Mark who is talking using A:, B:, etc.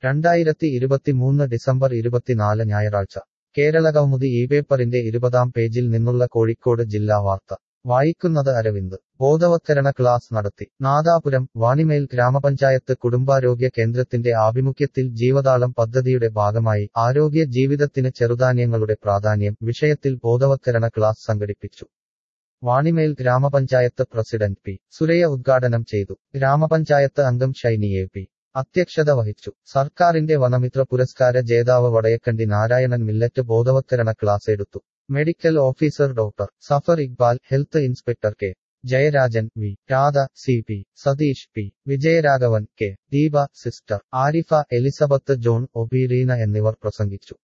A: രണ്ടായിരത്തി ഇരുപത്തിമൂന്ന് ഡിസംബർ ഇരുപത്തിനാല് ഞായറാഴ്ച കേരള കൗമുദി ഈ പേപ്പറിന്റെ ഇരുപതാം പേജിൽ നിന്നുള്ള കോഴിക്കോട് ജില്ലാ വാർത്ത വായിക്കുന്നത് അരവിന്ദ് ബോധവത്കരണ ക്ലാസ് നടത്തി നാദാപുരം വാണിമേൽ ഗ്രാമപഞ്ചായത്ത് കുടുംബാരോഗ്യ കേന്ദ്രത്തിന്റെ ആഭിമുഖ്യത്തിൽ ജീവതാളം പദ്ധതിയുടെ ഭാഗമായി ആരോഗ്യ ജീവിതത്തിന് ചെറുധാന്യങ്ങളുടെ പ്രാധാന്യം വിഷയത്തിൽ ബോധവത്കരണ ക്ലാസ് സംഘടിപ്പിച്ചു വാണിമേൽ ഗ്രാമപഞ്ചായത്ത് പ്രസിഡന്റ് പി സുരയ ഉദ്ഘാടനം ചെയ്തു ഗ്രാമപഞ്ചായത്ത് അംഗം ഷൈനി എ പി അധ്യക്ഷത വഹിച്ചു സർക്കാരിന്റെ വനമിത്ര പുരസ്കാര ജേതാവ് വടയക്കണ്ടി നാരായണൻ മില്ലറ്റ് ബോധവത്കരണ ക്ലാസ് എടുത്തു medical officer doctor Safar Iqbal health inspector K Jayarajan V Radha C P Satheesh P Vijayaraghavan K Deepa sister Arifa Elizabeth John ഒബീറീന എന്നിവർ പ്രസംഗിച്ചു